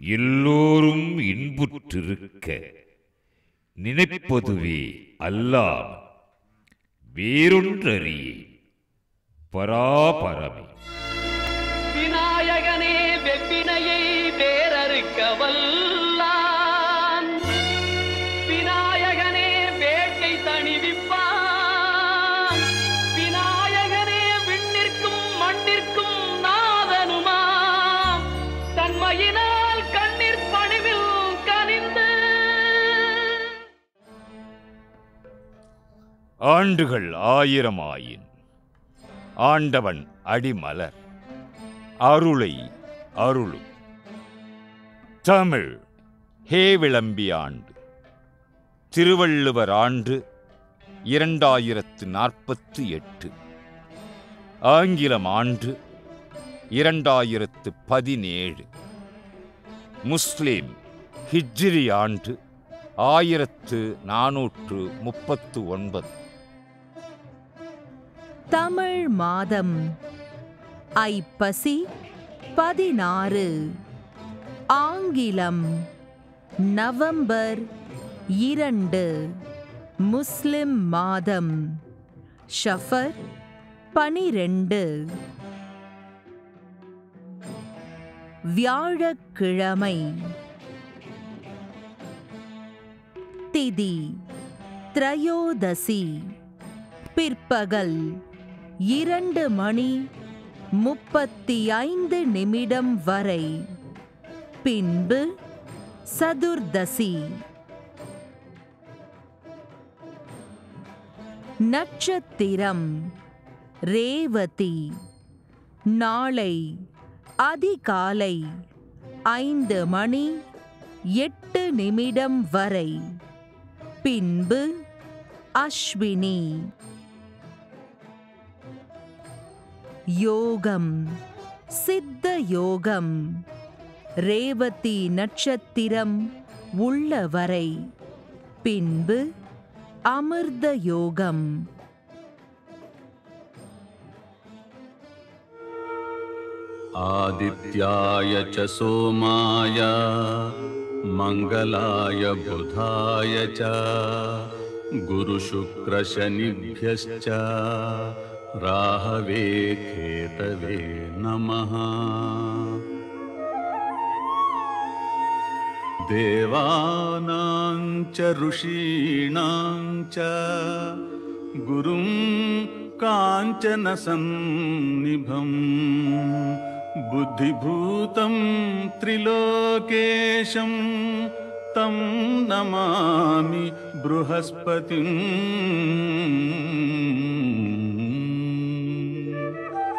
எல்லோரும் இன்புற்றிருக்க நினைப்பதுவே அல்லாம் வேறொன்றறியே பராபரமே விநாயகனே வெப்பினையை வேறறுக்க வல்லான் விநாயகனே வேட்டை தணிவிப்பான் விநாயகனே விண்ணிற்கும் மண்ணிற்கும் நாதனுமாம் தன்மையினால் கண்ணீர் பணிவில் கனிந்து ஆண்டுகள் ஆயிரமாயின் ஆண்டவன் அடிமலர் அருளை அருளும் தமிழ் ஹே விளம்பி ஆண்டு திருவள்ளுவர் ஆண்டு இரண்டாயிரத்து நாற்பத்து எட்டு ஆங்கிலம் ஆண்டு இரண்டாயிரத்து பதினேழு முஸ்லிம் ஹிஜ்ரி ஆண்டு ஆயிரத்து நானூற்று முப்பத்து ஒன்பது தமிழ் மாதம் ஐப்பசி பதினாறு ஆங்கிலம் நவம்பர் இரண்டு முஸ்லிம் மாதம் ஷஃபர் பனிரெண்டு வியாழக்கிழமை திதி திரையோதசி பிற்பகல் இரண்டு மணி முப்பத்தி ஐந்து நிமிடம் வரை பின்பு சதுர்தசி நட்சத்திரம் ரேவதி நாளை அதிகாலை ஐந்து மணி எட்டு நிமிடம் வரை பின்பு அஸ்வினி யோகம் சித்த யோகம் ரேவதி நட்சத்திரம் உள்ளவரை பின்பு அமிர்த யோகம் आदित्याय च सोमाय मङ्गलाय बुधाय च गुरुशुक्रशनिभ्यश्च राहवे केतवे नमः देवानां च ऋषीणां च गुरुं काञ्चनसन्निभम् बुद्धिभूतं त्रिलोकेशं तं नमामि बृहस्पतिम्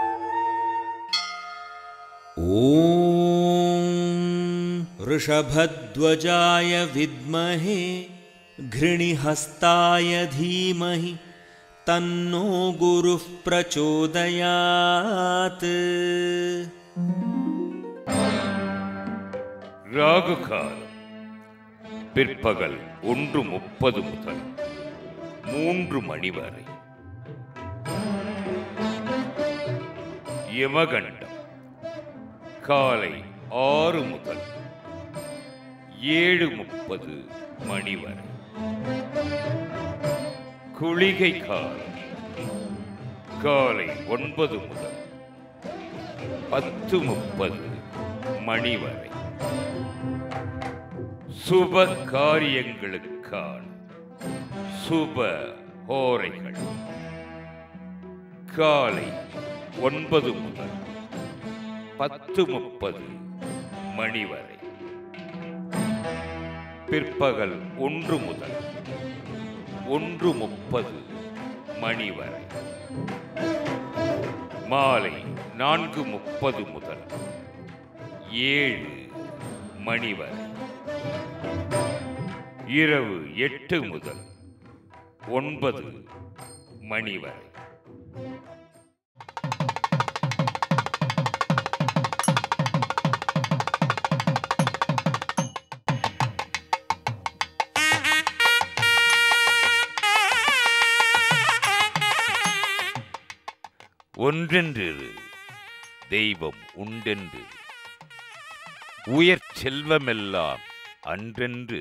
ॐ वृषभध्वजाय विद्महे घृणिहस्ताय धीमहि तन्नो गुरुः प्रचोदयात् ராகு காலம் பிற்பகல் ஒன்று முப்பது முதல் மூன்று மணி வரை யமகண்டம் காலை ஆறு முதல் ஏழு முப்பது மணி வரை குளிகை காலம் காலை ஒன்பது முதல் பத்து முப்பது மணி வரை சுப காரியங்களுக்கான சுப ஹோரைகள் காலை ஒன்பது முதல் பத்து முப்பது மணி வரை பிற்பகல் ஒன்று முதல் ஒன்று முப்பது மணி வரை மாலை நான்கு முப்பது முதல் ஏழு மணி வரை இரவு எட்டு முதல் ஒன்பது மணி வரை ஒன்றென்றிரு தெய்வம் உண்டென்று உயர் செல்வமெல்லாம் அன்றென்று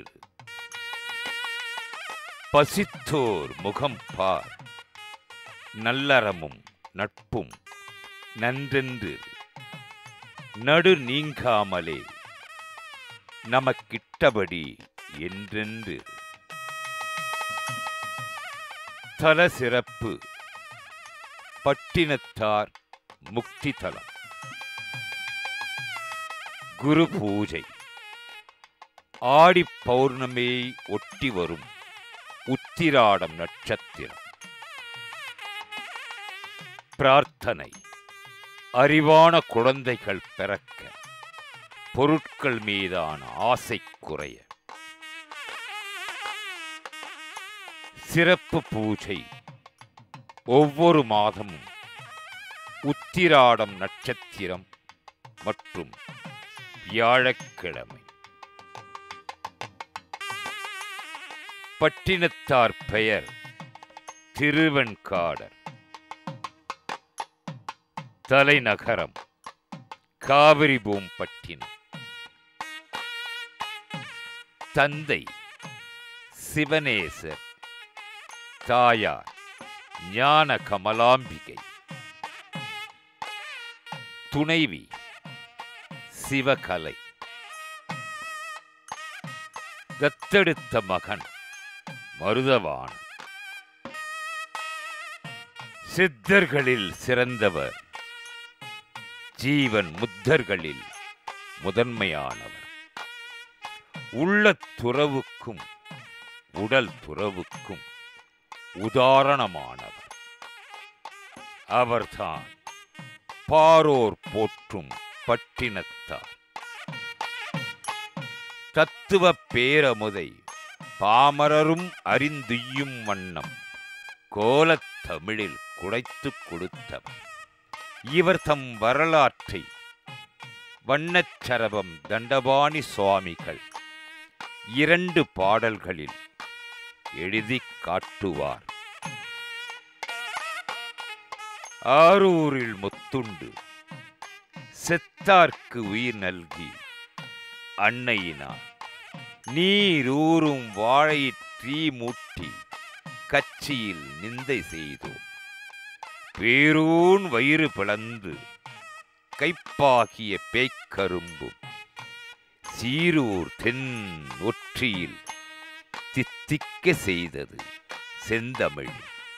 பசித்தோர் முகம் பார் நல்லறமும் நட்பும் நன்றென்று நடு நீங்காமலே நமக்கிட்டபடி என்றென்று தல சிறப்பு பட்டினத்தார் முக்தி தலம் குரு பூஜை ஆடி பௌர்ணமியை ஒட்டி வரும் உத்திராடம் நட்சத்திரம் பிரார்த்தனை அறிவான குழந்தைகள் பிறக்க பொருட்கள் மீதான ஆசை குறைய சிறப்பு பூஜை ஒவ்வொரு மாதமும் உத்திராடம் நட்சத்திரம் மற்றும் வியாழக்கிழமை பட்டினத்தார் பெயர் திருவெண்காடர் தலைநகரம் காவிரிபூம்பட்டினம் தந்தை சிவனேசர் தாயார் ஞான கமலாம்பிகை துணைவி சிவகலை தத்தெடுத்த மகன் மருதவான் சித்தர்களில் சிறந்தவர் ஜீவன் முத்தர்களில் முதன்மையானவர் உள்ள துறவுக்கும் உடல் துறவுக்கும் உதாரணமானவர் அவர்தான் பாரோர் போற்றும் பட்டினத்தார் தத்துவ பேரமுதை பாமரரும் அறிந்துய்யும் வண்ணம் கோலத் தமிழில் குடைத்துக் கொடுத்தவர் இவர் தம் வரலாற்றை வண்ணச்சரபம் தண்டபாணி சுவாமிகள் இரண்டு பாடல்களில் எழுதிக் காட்டுவார் ஆரூரில் முத்துண்டு செத்தார்க்கு உயிர் நல்கி அன்னையினார் நீரூறும் வாழையிற் தீ மூட்டி கட்சியில் நிந்தை செய்தோம் பேரூன் வயிறு பிளந்து கைப்பாகிய பேய்க்கரும்பும் சீரூர் தென் ஒற்றியில் தித்திக்க செய்தது செந்தமிழ்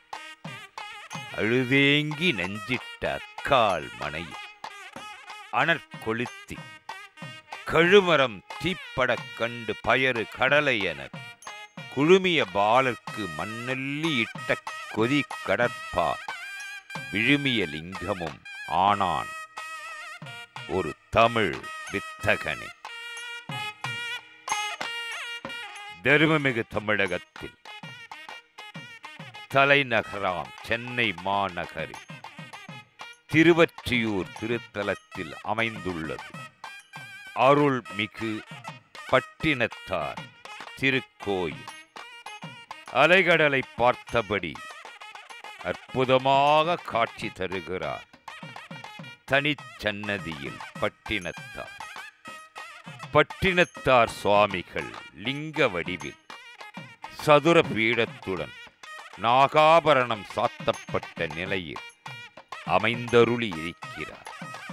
அழுதேங்கி நெஞ்சிட்ட அக்கால் மனை அனற்கொளுத்தி கழுமரம் தீப்படக் கண்டு பயறு கடலை என குழுமிய பாலர்க்கு மண்ணெல்லி இட்ட கொதி கடற்பா விழுமிய லிங்கமும் ஆனான் ஒரு தமிழ் வித்தகனே தருமமிகு தமிழகத்தில் தலைநகராம் சென்னை மாநகரில் திருவற்றியூர் திருத்தலத்தில் அமைந்துள்ளது அருள்மிகு பட்டினத்தார் திருக்கோயில் அலைகடலை பார்த்தபடி அற்புதமாக காட்சி தருகிறார் தனிச்சன்னதியில் பட்டினத்தார் பட்டினத்தார் சுவாமிகள் லிங்க வடிவில் சதுர பீடத்துடன் நாகாபரணம் சாத்தப்பட்ட நிலையில் அமைந்தருளி இருக்கிறார்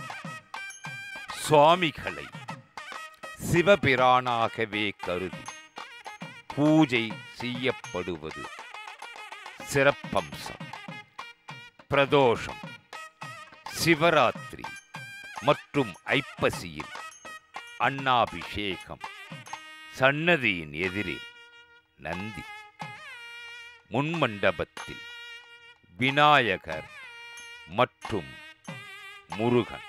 சுவாமிகளை சிவபிரானாகவே கருதி பூஜை செய்யப்படுவது சிறப்பம்சம் பிரதோஷம் சிவராத்திரி மற்றும் ஐப்பசியில் அன்னாபிஷேகம் சன்னதியின் எதிரில் நந்தி முன்மண்டபத்தில் விநாயகர் மற்றும் முருகன்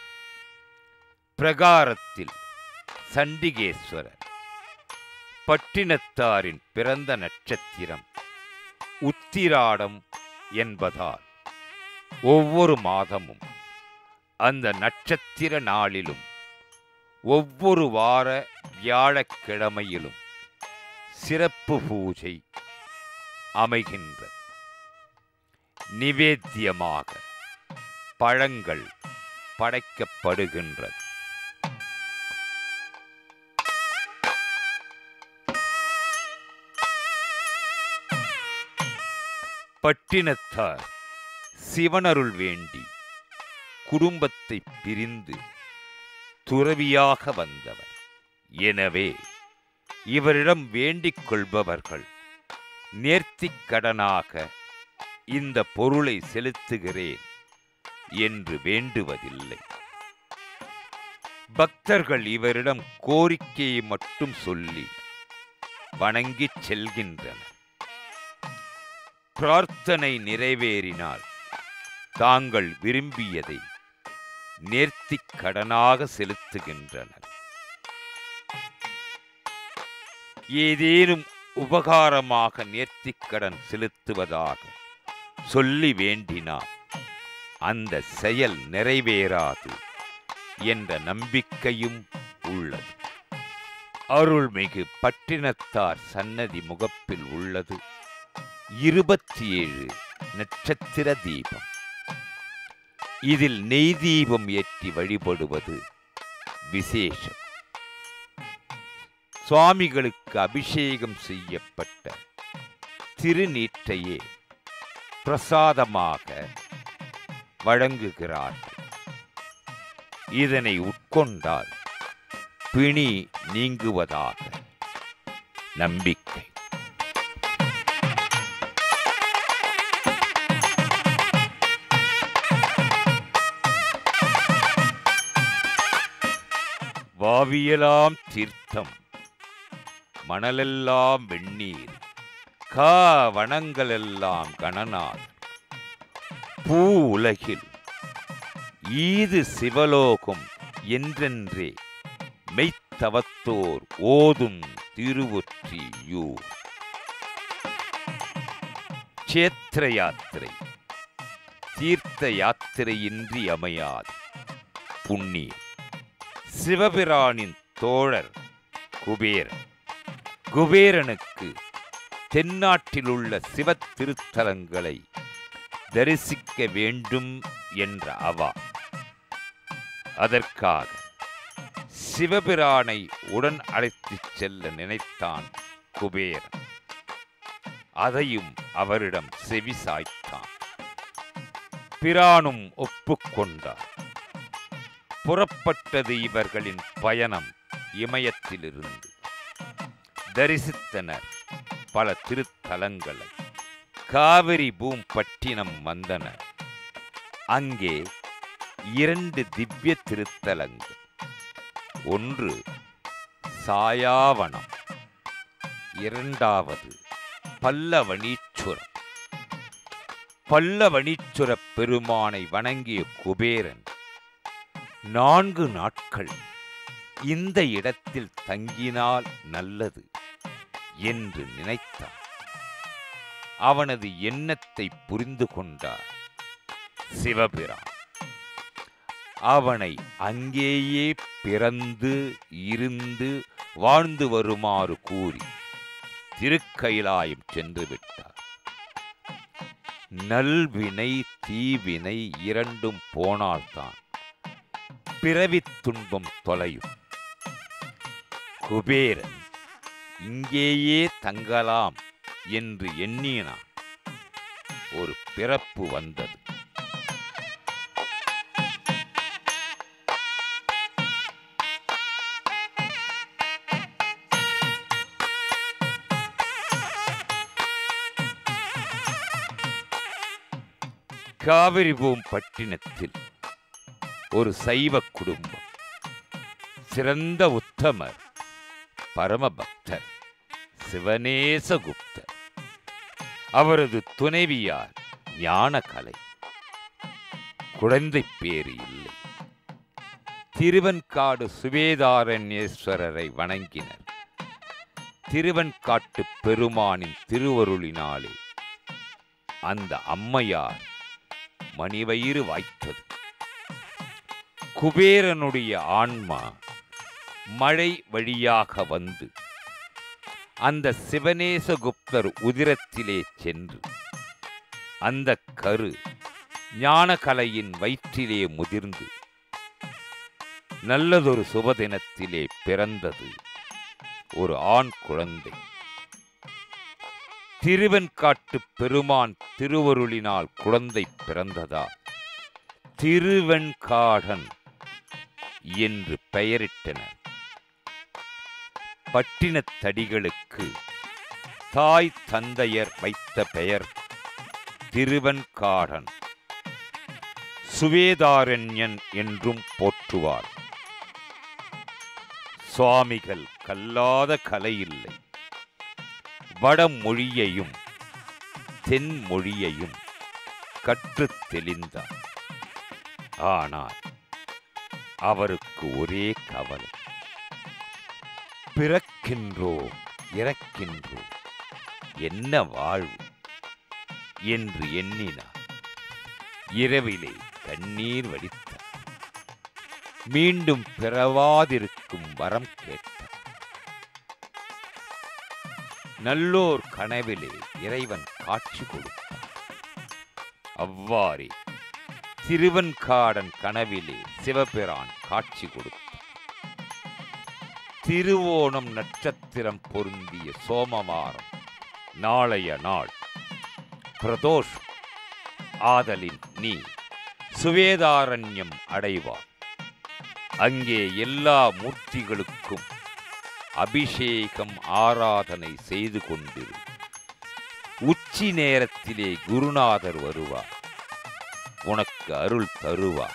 பிரகாரத்தில் சண்டிகேஸ்வரர் பட்டினத்தாரின் பிறந்த நட்சத்திரம் உத்திராடம் என்பதால் ஒவ்வொரு மாதமும் அந்த நட்சத்திர நாளிலும் ஒவ்வொரு வார வியாழக்கிழமையிலும் சிறப்பு பூஜை அமைகின்றது நிவேத்தியமாக பழங்கள் படைக்கப்படுகின்றது பட்டினத்தார் சிவனருள் வேண்டி குடும்பத்தை பிரிந்து துறவியாக வந்தவர் எனவே இவரிடம் வேண்டிக் கொள்பவர்கள் நேர்த்திக் கடனாக இந்த பொருளை செலுத்துகிறேன் என்று வேண்டுவதில்லை பக்தர்கள் இவரிடம் கோரிக்கையை மட்டும் சொல்லி வணங்கிச் செல்கின்றனர் பிரார்த்தனை நிறைவேறினால் தாங்கள் விரும்பியதை நேர்த்திக் கடனாக செலுத்துகின்றனர் ஏதேனும் உபகாரமாக நேர்த்திக் கடன் செலுத்துவதாக சொல்லி வேண்டினார் அந்த செயல் நிறைவேறாது என்ற நம்பிக்கையும் உள்ளது அருள்மிகு பட்டினத்தார் சன்னதி முகப்பில் உள்ளது இருபத்தி ஏழு நட்சத்திர தீபம் இதில் நெய் தீபம் ஏற்றி வழிபடுவது விசேஷம் சுவாமிகளுக்கு அபிஷேகம் செய்யப்பட்ட திருநீற்றையே பிரசாதமாக வழங்குகிறார்கள் இதனை உட்கொண்டால் பிணி நீங்குவதாக நம்பிக்கை வாவியலாம் தீர்த்தம் மணலெல்லாம் வெந்நீர் கா வனங்களெல்லாம் கணநாத் பூ உலகில் ஈது சிவலோகம் என்றென்றே மெய்த்தவத்தோர் ஓதும் திருவொற்றியூர் சேத்திர யாத்திரை தீர்த்த யாத்திரையின்றி அமையாது புண்ணியம் சிவபிரானின் தோழர் குபேரன் குபேரனுக்கு தென்னாட்டிலுள்ள சிவ திருத்தலங்களை தரிசிக்க வேண்டும் என்ற அவா அதற்காக சிவபிரானை உடன் அழைத்துச் செல்ல நினைத்தான் குபேரன் அதையும் அவரிடம் செவிசாய்த்தான் பிரானும் ஒப்புக்கொண்டார் புறப்பட்டது இவர்களின் பயணம் இமயத்திலிருந்து தரிசித்தனர் பல திருத்தலங்களை காவிரி பூம்பட்டினம் வந்தனர் அங்கே இரண்டு திவ்ய திருத்தலங்கள் ஒன்று சாயாவனம் இரண்டாவது பல்லவனீச்சுரம் பல்லவனீச்சுர பெருமானை வணங்கிய குபேரன் நான்கு நாட்கள் இந்த இடத்தில் தங்கினால் நல்லது என்று நினைத்தான் அவனது எண்ணத்தை புரிந்து கொண்டார் சிவபிரான் அவனை அங்கேயே பிறந்து இருந்து வாழ்ந்து வருமாறு கூறி திருக்கைலாயம் சென்று விட்டார் நல்வினை தீவினை இரண்டும் போனால்தான் பிறவித் துன்பம் தொலையும் குபேரன் இங்கேயே தங்கலாம் என்று எண்ணினான் ஒரு பிறப்பு வந்தது காவிரிபூம் பட்டினத்தில் ஒரு சைவ குடும்பம் சிறந்த உத்தமர் பரமபக்தர் சிவநேசகுப்தர் அவரது துணைவியார் ஞானகலை குழந்தை பேறு இல்லை திருவன்காடு சுவேதாரண்யேஸ்வரரை வணங்கினர் திருவன்காட்டு பெருமானின் திருவருளினாலே அந்த அம்மையார் மணிவயிறு வாய்த்தது குபேரனுடைய ஆன்மா மழை வழியாக வந்து அந்த சிவநேசகுப்தர் உதிரத்திலே சென்று அந்த கரு ஞானகலையின் வயிற்றிலே முதிர்ந்து நல்லதொரு சுபதினத்திலே பிறந்தது ஒரு ஆண் குழந்தை திருவெண்காட்டு பெருமான் திருவருளினால் குழந்தை பிறந்ததா திருவெண்காடன் என்று பெயரிட்டனர் பட்டினத்தடிகளுக்கு தாய் தந்தையர் வைத்த பெயர் திருவெண்காடன் சுவேதாரண்யன் என்றும் போற்றுவார் சுவாமிகள் கல்லாத கலை இல்லை வடமொழியையும் தென்மொழியையும் கற்றுத் தெளிந்தார் ஆனால் அவருக்கு ஒரே கவலை பிறக்கின்றோம் இறக்கின்றோம் என்ன வாழ்வு என்று எண்ணினார் இரவிலே கண்ணீர் வடித்தார் மீண்டும் பிறவாதிருக்கும் வரம் கேட்டார் நல்லோர் கனவிலே இறைவன் காட்சி கொடுத்தார் அவ்வாறே திருவன்காடன் கனவிலே சிவபிரான் காட்சி கொடுத்தார் திருவோணம் நட்சத்திரம் பொருந்திய சோமவாரம் நாளைய நாள் பிரதோஷம் ஆதலின் நீ சுவேதாரண்யம் அடைவார் அங்கே எல்லா மூர்த்திகளுக்கும் அபிஷேகம் ஆராதனை செய்து கொண்டிரு உச்சி நேரத்திலே குருநாதர் வருவார் உனக்கு அருள் தருவார்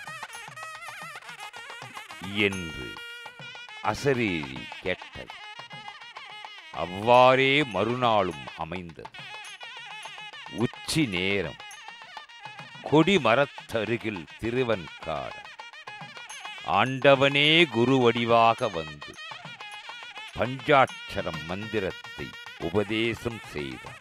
என்று அசரீரி கேட்டது அவ்வாறே மறுநாளும் அமைந்தது உச்சி நேரம் கொடிமரத்தருகில் திருவன்காடு ஆண்டவனே குரு வடிவாக வந்து பஞ்சாட்சரம் மந்திரத்தை உபதேசம் செய்தார்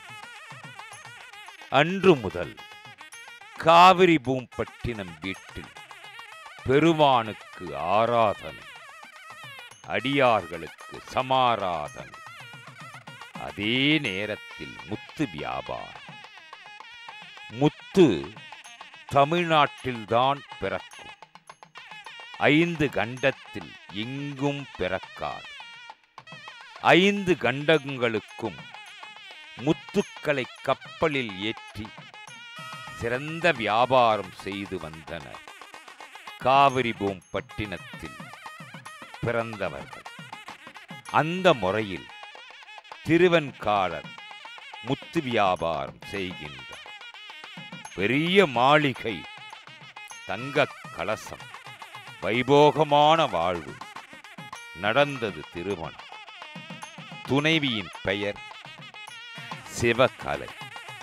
அன்று முதல் காவிரி பூம்பட்டினம் வீட்டில் பெருமானுக்கு ஆராதனை அடியார்களுக்கு சமாராதனை அதே நேரத்தில் முத்து வியாபாரம் முத்து தமிழ்நாட்டில்தான் பிறக்கும் ஐந்து கண்டத்தில் எங்கும் பிறக்காது ஐந்து கண்டங்களுக்கும் முத்துக்களை கப்பலில் ஏற்றி சிறந்த வியாபாரம் செய்து வந்தனர் காவிரி பூம்பட்டினத்தில் பிறந்தவர்கள் அந்த முறையில் திருவெண்காலர் முத்து வியாபாரம் செய்கின்றார் பெரிய மாளிகை தங்கக் கலசம் வைபோகமான வாழ்வு நடந்தது திருமணம் துணைவியின் பெயர் சிவகலை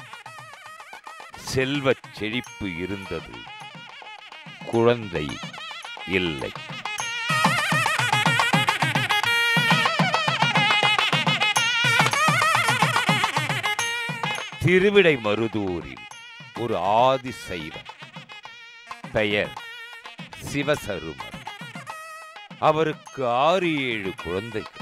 செல்வச் செழிப்பு இருந்தது குழந்தை இல்லை திருவிடை மருதூரில் ஒரு ஆதி சைவம் பெயர் சிவசருமர் அவருக்கு ஆறு ஏழு குழந்தைகள்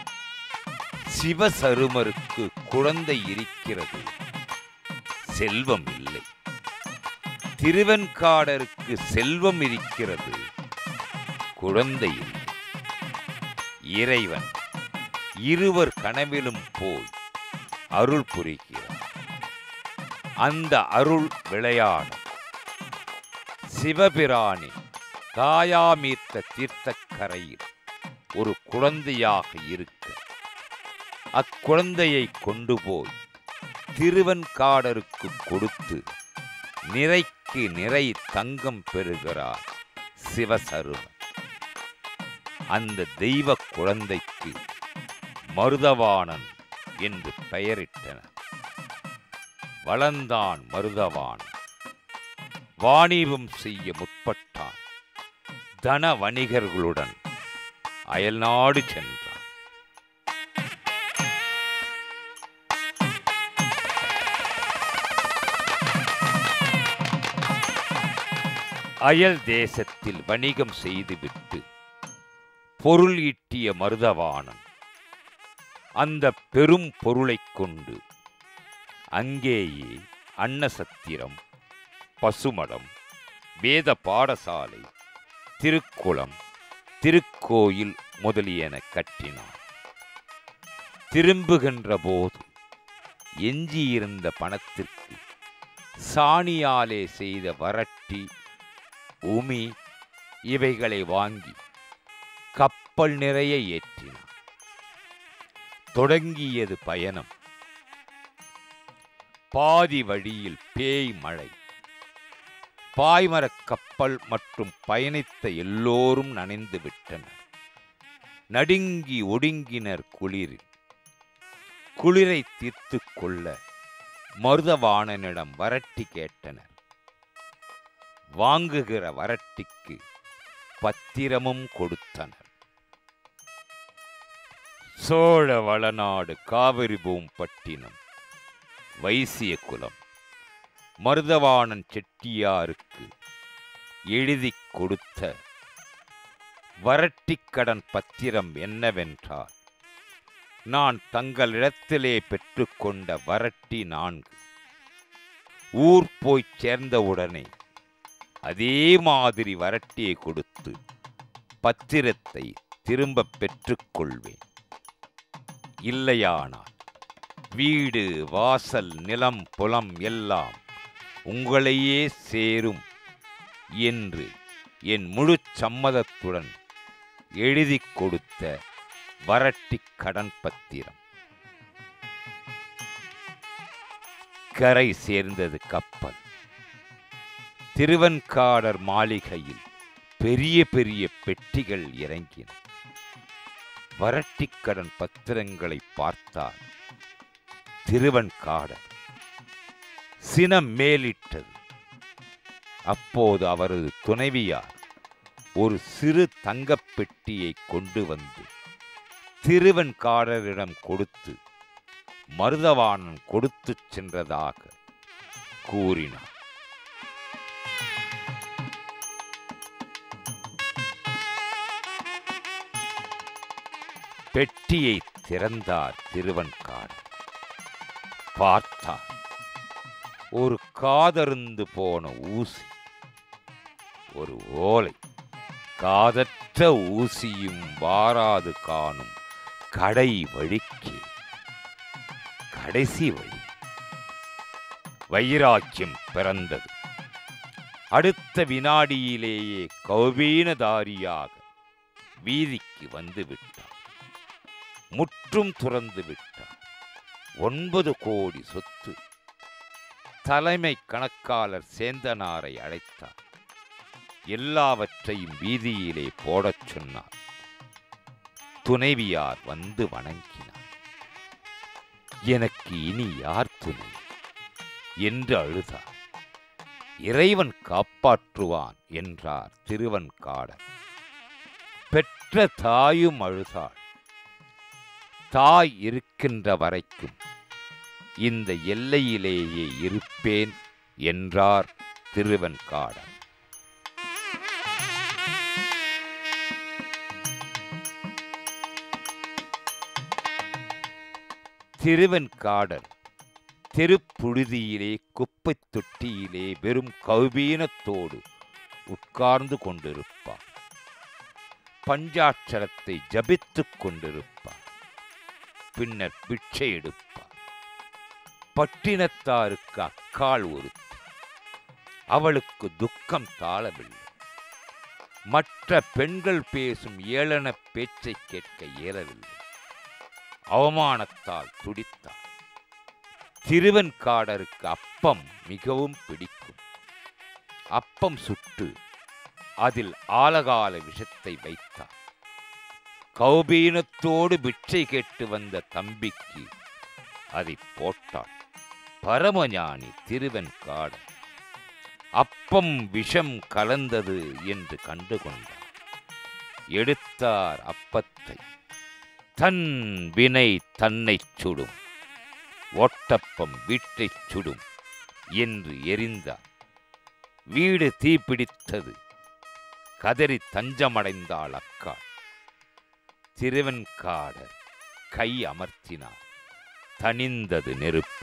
சிவசருமருக்கு குழந்தை இருக்கிறது செல்வம் இல்லை திருவெண்காடருக்கு செல்வம் இருக்கிறது குழந்தை இல்லை இறைவன் இருவர் கனவிலும் போய் அருள் புரிகிறார் அந்த அருள் விளையாடும் சிவபிரானின் தாயாமீர்த்த தீர்த்தக்கரையில் ஒரு குழந்தையாக இருக்க அக்குழந்தையை கொண்டு போய் திருவன்காடருக்கு கொடுத்து நிறைக்கு நிறை தங்கம் பெறுகிறார் சிவசருமன் அந்த தெய்வ குழந்தைக்கு மருதவாணன் என்று பெயரிட்டனர் வளர்ந்தான் மருதவான் வாணிபம் செய்ய முற்பட்டான் தன வணிகர்களுடன் அயல்நாடு சென்றான் அயல் தேசத்தில் வணிகம் செய்துவிட்டு பொருள் ஈட்டிய மருதவாணன் அந்த பெரும் பொருளைக் கொண்டு அங்கேயே அன்னசத்திரம் பசுமடம் வேத பாடசாலை திருக்குளம் திருக்கோயில் முதலியன கட்டினார் திரும்புகின்ற போது எஞ்சியிருந்த பணத்திற்கு சாணியாலே செய்த வரட்டி உமி இவைகளை வாங்கி கப்பல் நிறைய ஏற்றினான் தொடங்கியது பயணம் பாதி வழியில் பேய் மழை பாய்மரக் கப்பல் மற்றும் பயணித்த எல்லோரும் நனைந்து விட்டனர் நடுங்கி ஒடுங்கினர் குளிரில் குளிரை தீர்த்துக் கொள்ள மருதவாணனிடம் வரட்டி கேட்டனர் வாங்குகிற வரட்டிக்கு பத்திரமும் கொடுத்தனர் சோழ வளநாடு காவிரி பூம்பட்டினம் வைசிய குலம் மருதவாணன் செட்டியாருக்கு எழுதிக் கொடுத்த வரட்டிக்கடன் பத்திரம் என்னவென்றால் நான் தங்களிடத்திலே பெற்றுக்கொண்ட வரட்டி நான்கு ஊர் போய்ச் சேர்ந்தவுடனே அதே மாதிரி வரட்டியை கொடுத்து பத்திரத்தை திரும்பப் பெற்றுக்கொள்வேன் இல்லையானால் வீடு வாசல் நிலம் புலம் எல்லாம் உங்களையே சேரும் என்று என் முழு சம்மதத்துடன் எழுதிக் கொடுத்த வரட்டிக் கடன் பத்திரம் கரை சேர்ந்தது கப்பல் திருவன்காடர் மாளிகையில் பெரிய பெரிய பெட்டிகள் இறங்கின வரட்டிக் கடன் பத்திரங்களை பார்த்தால் திருவன்காடர் சினம் மேலிட்டது அப்போது அவரது துணைவியார் ஒரு சிறு தங்கப் பெட்டியை கொண்டு வந்து திருவன்காடரிடம் கொடுத்து மருதவாணன் கொடுத்துச் சென்றதாக கூறினார் பெட்டியை திறந்தார் திருவன்காடர் பார்த்தார் ஒரு காதருந்து போன ஊசி ஒரு ஓலை காதற்ற ஊசியும் வாராது காணும் கடை வழிக்கு கடைசி வழி வைராக்கியம் பிறந்தது அடுத்த வினாடியிலேயே கௌபீனதாரியாக வீதிக்கு வந்து விட்டார் முற்றும் துறந்து விட்டார் ஒன்பது கோடி சொத்து தலைமை கணக்காளர் சேந்தனாரை அழைத்தார் எல்லாவற்றையும் வீதியிலே போடச் சொன்னார் துணைவியார் வந்து வணங்கினார் எனக்கு இனி யார் துணை என்று அழுதார் இறைவன் காப்பாற்றுவான் என்றார் திருவன்காடர் பெற்ற தாயும் அழுதாள் தாய் இருக்கின்ற வரைக்கும் இந்த எல்லையிலேயே இருப்பேன் என்றார் திருவன்காடர் திருவன்காடர் தெருப்புழுதியிலே குப்பைத் தொட்டியிலே வெறும் கௌபீனத்தோடு உட்கார்ந்து கொண்டிருப்பார் பஞ்சாட்சரத்தை ஜபித்துக் கொண்டிருப்பார் பின்னர் பிச்சை எடுப்பார் பட்டினத்தாருக்கு அக்காள் ஒருத்தி அவளுக்கு துக்கம் தாழவில்லை மற்ற பெண்கள் பேசும் ஏளன பேச்சை கேட்க இயலவில்லை அவமானத்தால் துடித்தார் திருவன்காடருக்கு அப்பம் மிகவும் பிடிக்கும் அப்பம் சுட்டு அதில் ஆலகால விஷத்தை வைத்தார் கௌபீனத்தோடு பிட்சை கேட்டு வந்த தம்பிக்கு அதை போட்டாள் பரமஞானி திருவெண்காடு அப்பம் விஷம் கலந்தது என்று கண்டுகொண்டார் எடுத்தார் அப்பத்தை தன் வினை தன்னைச் சுடும் ஓட்டப்பம் வீட்டைச் சுடும் என்று எரிந்தார் வீடு தீப்பிடித்தது கதறி தஞ்சமடைந்தாள் அக்காள் திருவெண்காடர் கை அமர்த்தினார் தணிந்தது நெருப்பு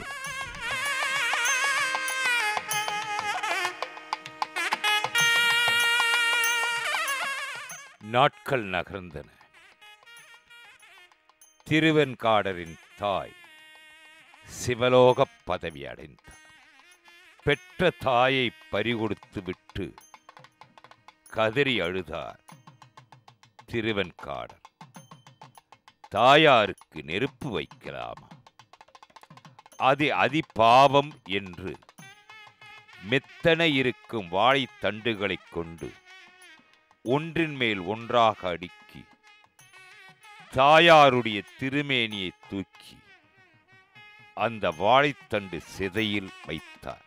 நாட்கள் நகர்ந்தன திருவெண்காடரின் தாய் சிவலோகப் பதவி அடைந்தார் பெற்ற தாயை பறிகொடுத்து விட்டு கதறி அழுதார் திருவெண்காடர் தாயாருக்கு நெருப்பு வைக்கலாமா அது அதிபாவம் என்று மெத்தன இருக்கும் வாழைத்தண்டுகளைக் கொண்டு ஒன்றின் மேல் ஒன்றாக அடுக்கி தாயாருடைய திருமேனியை தூக்கி அந்த வாழைத்தண்டு சிதையில் வைத்தார்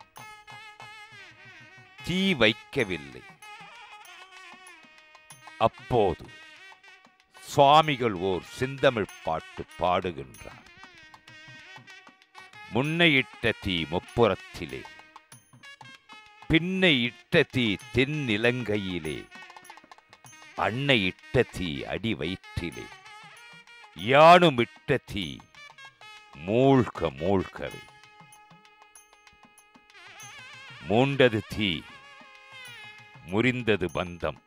தீ வைக்கவில்லை அப்போது சுவாமிகள் ஓர் செந்தமிழ் பாட்டு பாடுகின்றார் முன்னை இட்ட தீ முப்புறத்திலே பின்னை இட்ட தீ தென்னிலங்கையிலே அன்னை இட்ட தீ அடி வயிற்றிலே யானும் இட்ட தீ மூழ்க மூழ்கவே மூண்டது தீ முறிந்தது பந்தம்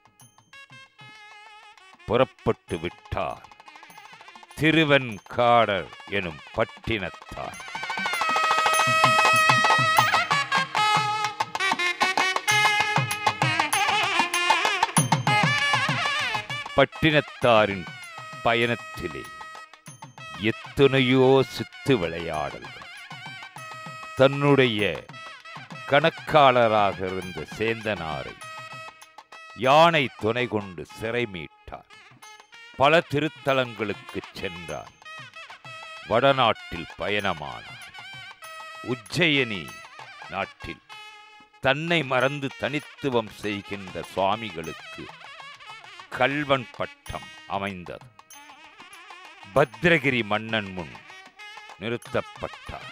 புறப்பட்டு விட்டார் திருவெண்காடர் எனும் பட்டினத்தார் பட்டினத்தாரின் பயணத்திலே எத்தனையோ சித்து விளையாடல்கள் தன்னுடைய கணக்காளராக இருந்த சேந்தனாரை யானை துணை கொண்டு சிறை மீட்டார் பல திருத்தலங்களுக்குச் சென்றார் வடநாட்டில் பயணமானார் உஜ்ஜயினி நாட்டில் தன்னை மறந்து தனித்துவம் செய்கின்ற சுவாமிகளுக்கு கல்வன் பட்டம் அமைந்தது பத்ரகிரி மன்னன் முன் நிறுத்தப்பட்டார்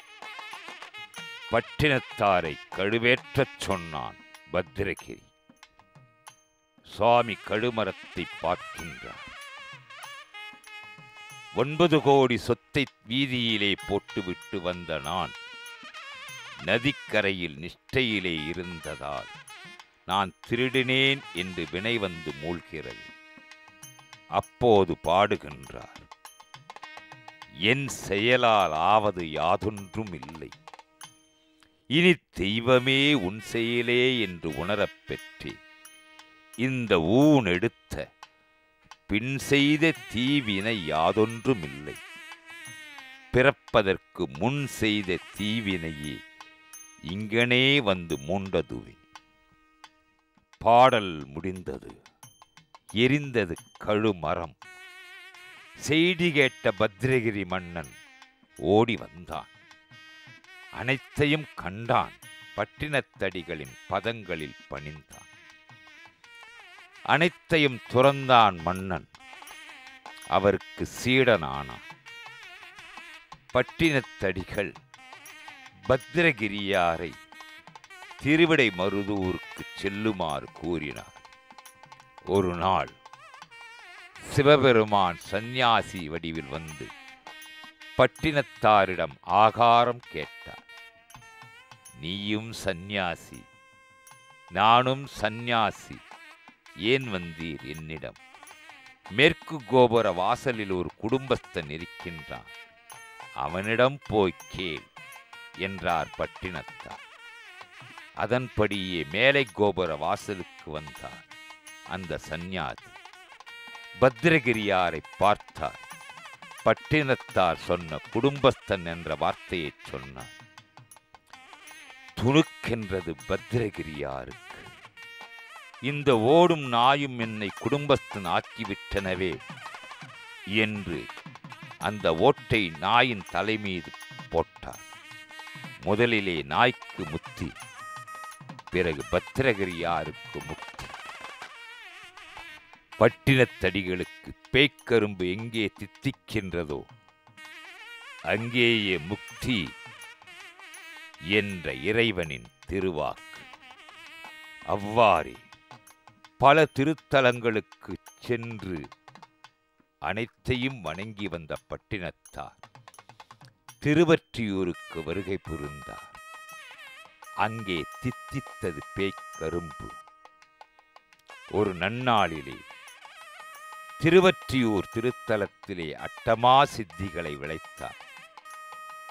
பட்டினத்தாரை கழுவேற்றச் சொன்னான் பத்ரகிரி சுவாமி கழுமரத்தை பார்க்கின்றார் ஒன்பது கோடி சொத்தை வீதியிலே போட்டுவிட்டு வந்த நான் நதிக்கரையில் நிஷ்டையிலே இருந்ததால் நான் திருடினேன் என்று வினை வந்து மூழ்கிறது அப்போது பாடுகின்றார் என் செயலால் ஆவது யாதொன்றும் இல்லை இனி தெய்வமே உன் செயலே என்று உணரப் பெற்றேன் இந்த ஊன் எடுத்த பின் செய்த தீவினை யாதொன்றுமில்லை பிறப்பதற்கு முன் செய்த தீவினையே இங்கனே வந்து மூண்டதுவே பாடல் முடிந்தது எரிந்தது கழுமரம் செய்தி கேட்ட பத்ரகிரி மன்னன் ஓடி வந்தான் அனைத்தையும் கண்டான் பட்டினத்தடிகளின் பதங்களில் பணிந்தான் அனைத்தையும் துறந்தான் மன்னன் அவருக்கு சீடனானான் பட்டினத்தடிகள் பத்ரகிரியாரை திருவிடை மருதூருக்கு செல்லுமாறு கூறினார் ஒரு நாள் சிவபெருமான் சந்நியாசி வடிவில் வந்து பட்டினத்தாரிடம் ஆகாரம் கேட்டார் நீயும் சந்நியாசி நானும் சந்நியாசி ஏன் வந்தீர் என்னிடம் மேற்கு கோபுர வாசலில் ஒரு குடும்பஸ்தன் இருக்கின்றான் அவனிடம் போய் கேள் என்றார் பட்டினத்தார் அதன்படியே மேலை கோபுர வாசலுக்கு வந்தார் அந்த சந்நியாசி பத்ரகிரியாரை பார்த்தார் பட்டினத்தார் சொன்ன குடும்பஸ்தன் என்ற வார்த்தையைச் சொன்னார் துணுக்கென்றது பத்ரகிரியாருக்கு இந்த ஓடும் நாயும் என்னை குடும்பஸ்தன் ஆக்கிவிட்டனவே என்று அந்த ஓட்டை நாயின் தலைமீது போட்டார் முதலிலே நாய்க்கு முத்தி பிறகு பத்திரகிரியாருக்கு முக்தி பட்டினத்தடிகளுக்கு பேய்க்கரும்பு எங்கே தித்திக்கின்றதோ அங்கேயே முக்தி என்ற இறைவனின் திருவாக்கு அவ்வாறே பல திருத்தலங்களுக்கு சென்று அனைத்தையும் வணங்கி வந்த பட்டினத்தார் திருவற்றியூருக்கு வருகை புரிந்தார் அங்கே தித்தித்தது பேய்க்கரும்பு ஒரு நன்னாளிலே திருவற்றியூர் திருத்தலத்திலே அட்டமா சித்திகளை விளைத்தார்